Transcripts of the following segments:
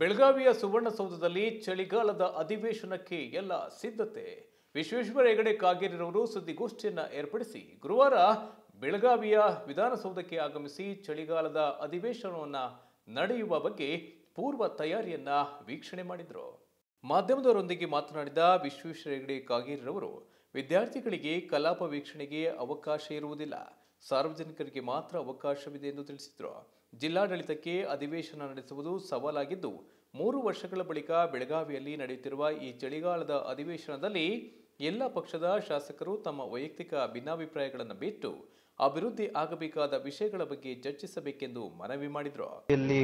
ಬೆಳಗಾವಿಯ ಸುವರ್ಣಸೌಧದಲ್ಲಿ ಚಳಿಗಾಲದ ಅಧಿವೇಶನಕ್ಕೆ ಎಲ್ಲ ಸಿದ್ಧತೆ ವಿಶ್ವೇಶ್ವರ ಹೆಗಡೆ ಕಾಗೇರಿರವರು ಸುದ್ದಿಗೋಷ್ಠಿಯನ್ನ ಏರ್ಪಡಿಸಿ ಗುರುವಾರ ಬೆಳಗಾವಿಯ ವಿಧಾನಸೌಧಕ್ಕೆ ಆಗಮಿಸಿ ಚಳಿಗಾಲದ ಅಧಿವೇಶನವನ್ನ ನಡೆಯುವ ಬಗ್ಗೆ ಪೂರ್ವ ತಯಾರಿಯನ್ನ ವೀಕ್ಷಣೆ ಮಾಡಿದ್ರು ಮಾಧ್ಯಮದವರೊಂದಿಗೆ ಮಾತನಾಡಿದ ವಿಶ್ವೇಶ್ವರ ಹೆಗಡೆ ಕಾಗೇರಿರವರು ವಿದ್ಯಾರ್ಥಿಗಳಿಗೆ ಕಲಾಪ ವೀಕ್ಷಣೆಗೆ ಅವಕಾಶ ಇರುವುದಿಲ್ಲ ಸಾರ್ವಜನಿಕರಿಗೆ ಮಾತ್ರ ಅವಕಾಶವಿದೆ ಎಂದು ತಿಳಿಸಿದರು ಜಿಲ್ಲಾಡಳಿತಕ್ಕೆ ಅಧಿವೇಶನ ನಡೆಸುವುದು ಸವಾಲಾಗಿದ್ದು ಮೂರು ವರ್ಷಗಳ ಬಳಿಕ ಬೆಳಗಾವಿಯಲ್ಲಿ ನಡೆಯುತ್ತಿರುವ ಈ ಚಳಿಗಾಲದ ಅಧಿವೇಶನದಲ್ಲಿ ಎಲ್ಲ ಪಕ್ಷದ ಶಾಸಕರು ತಮ್ಮ ವೈಯಕ್ತಿಕ ಭಿನ್ನಾಭಿಪ್ರಾಯಗಳನ್ನು ಬಿಟ್ಟು ಅಭಿವೃದ್ಧಿ ಆಗಬೇಕಾದ ವಿಷಯಗಳ ಬಗ್ಗೆ ಚರ್ಚಿಸಬೇಕೆಂದು ಮನವಿ ಮಾಡಿದರು ಇಲ್ಲಿ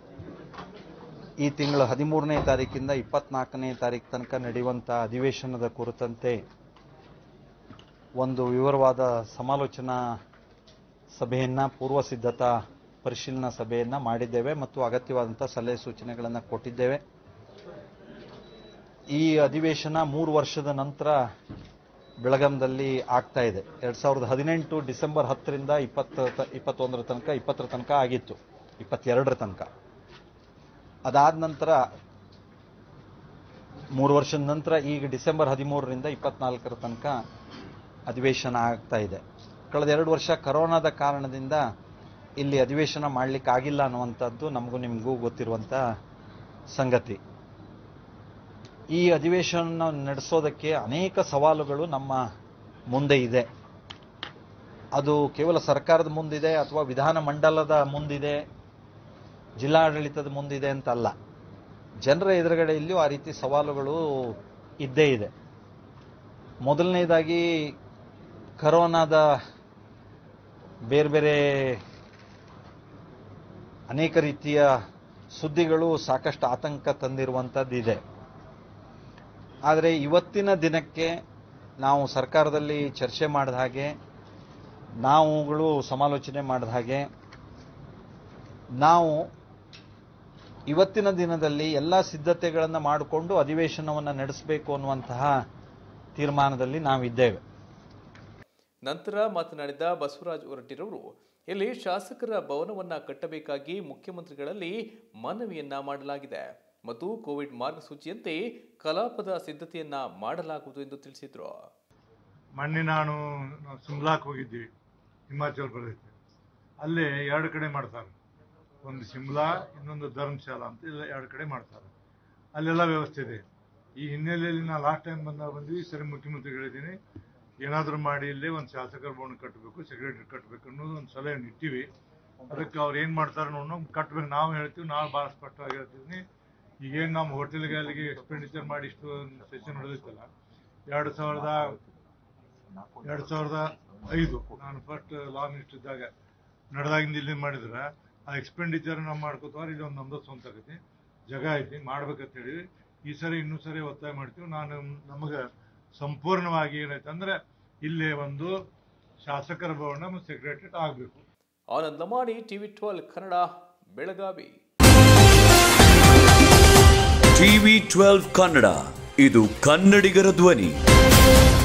ಈ ತಿಂಗಳ ಹದಿಮೂರನೇ ತಾರೀಕಿಂದ ಇಪ್ಪತ್ನಾಲ್ಕನೇ ತಾರೀಕು ತನಕ ನಡೆಯುವಂಥ ಅಧಿವೇಶನದ ಕುರಿತಂತೆ ಒಂದು ವಿವರವಾದ ಸಮಾಲೋಚನಾ ಸಭೆಯನ್ನು ಪೂರ್ವ ಸಿದ್ಧತಾ ಪರಿಶೀಲನಾ ಸಭೆಯನ್ನು ಮಾಡಿದ್ದೇವೆ ಮತ್ತು ಅಗತ್ಯವಾದಂಥ ಸಲಹೆ ಸೂಚನೆಗಳನ್ನು ಕೊಟ್ಟಿದ್ದೇವೆ ಈ ಅಧಿವೇಶನ ಮೂರು ವರ್ಷದ ನಂತರ ಬೆಳಗಾಂದಲ್ಲಿ ಆಗ್ತಾ ಇದೆ ಎರಡ್ ಸಾವಿರದ ಹದಿನೆಂಟು ಡಿಸೆಂಬರ್ ಹತ್ತರಿಂದ ಇಪ್ಪತ್ತ ಇಪ್ಪತ್ತೊಂದರ ತನಕ ಇಪ್ಪತ್ತರ ತನಕ ಆಗಿತ್ತು ಇಪ್ಪತ್ತೆರಡರ ತನಕ ಅದಾದ ನಂತರ ಮೂರು ವರ್ಷದ ನಂತರ ಈಗ ಡಿಸೆಂಬರ್ ಹದಿಮೂರರಿಂದ ಇಪ್ಪತ್ನಾಲ್ಕರ ತನಕ ಅಧಿವೇಶನ ಆಗ್ತಾ ಇದೆ ಕಳೆದ ಎರಡು ವರ್ಷ ಕರೋನಾದ ಕಾರಣದಿಂದ ಇಲ್ಲಿ ಅಧಿವೇಶನ ಮಾಡಲಿಕ್ಕೆ ಆಗಿಲ್ಲ ಅನ್ನುವಂಥದ್ದು ನಮಗೂ ನಿಮಗೂ ಗೊತ್ತಿರುವಂಥ ಸಂಗತಿ ಈ ಅಧಿವೇಶನ ನಡೆಸೋದಕ್ಕೆ ಅನೇಕ ಸವಾಲುಗಳು ನಮ್ಮ ಮುಂದೆ ಇದೆ ಅದು ಕೇವಲ ಸರ್ಕಾರದ ಮುಂದಿದೆ ಅಥವಾ ವಿಧಾನ ಮಂಡಲದ ಮುಂದಿದೆ ಜಿಲ್ಲಾಡಳಿತದ ಮುಂದಿದೆ ಅಂತಲ್ಲ ಜನರ ಎದುರುಗಡೆಯಲ್ಲಿಯೂ ಆ ರೀತಿ ಸವಾಲುಗಳು ಇದ್ದೇ ಇದೆ ಮೊದಲನೇದಾಗಿ ಕರೋನಾದ ಬೇರೆ ಬೇರೆ ಅನೇಕ ರೀತಿಯ ಸುದ್ದಿಗಳು ಸಾಕಷ್ಟು ಆತಂಕ ತಂದಿರುವಂಥದ್ದಿದೆ ಆದರೆ ಇವತ್ತಿನ ದಿನಕ್ಕೆ ನಾವು ಸರ್ಕಾರದಲ್ಲಿ ಚರ್ಚೆ ಮಾಡಿದ ಹಾಗೆ ನಾವುಗಳು ಸಮಾಲೋಚನೆ ಮಾಡಿದ ಹಾಗೆ ನಾವು ಇವತ್ತಿನ ದಿನದಲ್ಲಿ ಎಲ್ಲ ಸಿದ್ಧತೆಗಳನ್ನು ಮಾಡಿಕೊಂಡು ಅಧಿವೇಶನವನ್ನು ನಡೆಸಬೇಕು ಅನ್ನುವಂತಹ ತೀರ್ಮಾನದಲ್ಲಿ ನಾವಿದ್ದೇವೆ ನಂತರ ಮಾತನಾಡಿದ ಬಸವರಾಜ್ ಹೊರಟ್ಟಿರವರು ಇಲ್ಲಿ ಶಾಸಕರ ಭವನವನ್ನ ಕಟ್ಟಬೇಕಾಗಿ ಮುಖ್ಯಮಂತ್ರಿಗಳಲ್ಲಿ ಮನವಿಯನ್ನ ಮಾಡಲಾಗಿದೆ ಮತ್ತು ಕೋವಿಡ್ ಮಾರ್ಗಸೂಚಿಯಂತೆ ಕಲಾಪದ ಸಿದ್ಧತೆಯನ್ನ ಮಾಡಲಾಗುವುದು ಎಂದು ತಿಳಿಸಿದ್ರು ಮೊನ್ನೆ ನಾನು ನಾವು ಶಿಮ್ಲಾಕ್ ಹೋಗಿದ್ವಿ ಹಿಮಾಚಲ ಪ್ರದೇಶ ಅಲ್ಲಿ ಎರಡು ಕಡೆ ಮಾಡ್ತಾರೆ ಒಂದು ಶಿಮ್ಲಾ ಇನ್ನೊಂದು ಧರ್ಮಶಾಲಾ ಅಂತ ಇಲ್ಲ ಎರಡು ಕಡೆ ಮಾಡ್ತಾರೆ ಅಲ್ಲೆಲ್ಲ ವ್ಯವಸ್ಥೆ ಇದೆ ಈ ಹಿನ್ನೆಲೆಯಲ್ಲಿ ನಾನು ಲಾಸ್ಟ್ ಟೈಮ್ ಬಂದಾಗ ಬಂದ್ವಿ ಸರಿ ಮುಖ್ಯಮಂತ್ರಿಗಳಿದ್ದೀನಿ ಏನಾದರೂ ಮಾಡಿ ಇಲ್ಲೇ ಒಂದು ಶಾಸಕರ ಭವನ ಕಟ್ಟಬೇಕು ಸೆಕ್ರೆಟರಿ ಕಟ್ಟಬೇಕು ಅನ್ನೋದು ಒಂದು ಸಲಹೆಯನ್ನು ಇಟ್ಟಿವಿ ಅದಕ್ಕೆ ಅವ್ರು ಏನು ಮಾಡ್ತಾರೆ ನೋಡೋಣ ಕಟ್ಟಬೇಕು ನಾವು ಹೇಳ್ತೀವಿ ನಾವು ಭಾಳ ಸ್ಪಷ್ಟವಾಗಿ ಹೇಳ್ತೀವಿ ಈಗೇನು ನಮ್ಮ ಹೋಟೆಲ್ಗೆ ಅಲ್ಲಿಗೆ ಎಕ್ಸ್ಪೆಂಡಿಚರ್ ಮಾಡಿ ಇಷ್ಟು ಸೆಷನ್ ನಡೆದೈತಲ್ಲ ಎರಡು ಸಾವಿರದ ಎರಡು ಸಾವಿರದ ಐದು ನಾನು ಫಸ್ಟ್ ಲಾ ಮಿನಿಸ್ಟರ್ ಇದ್ದಾಗ ನಡೆದಾಗಿಂದ ಇಲ್ಲಿ ಮಾಡಿದ್ರೆ ಆ ಎಕ್ಸ್ಪೆಂಡಿಚರ್ ನಾವು ಮಾಡ್ಕೋತಾರ ಇಲ್ಲಿ ಒಂದು ನಮ್ದು ಸ್ವಂತ ಆಗೈತಿ ಜಾಗ ಐತಿ ಮಾಡ್ಬೇಕಂತ ಹೇಳಿ ಈ ಸರಿ ಇನ್ನೂ ಸರಿ ಒತ್ತಾಯ ಮಾಡ್ತೀವಿ ನಾನು ನಮಗೆ ಸಂಪೂರ್ಣವಾಗಿ ಏನೈತೆ ಅಂದ್ರೆ ಇಲ್ಲೇ ಒಂದು ಶಾಸಕರ ಭವನ ಮತ್ತು ಸೆಕ್ರೆಟರಿಯೇಟ್ ಆಗಬೇಕು Anand Lamani TV twelve Kannada Belagavi TV twelve Kannada ಇದು ಕನ್ನಡಿಗರ ಧ್ವನಿ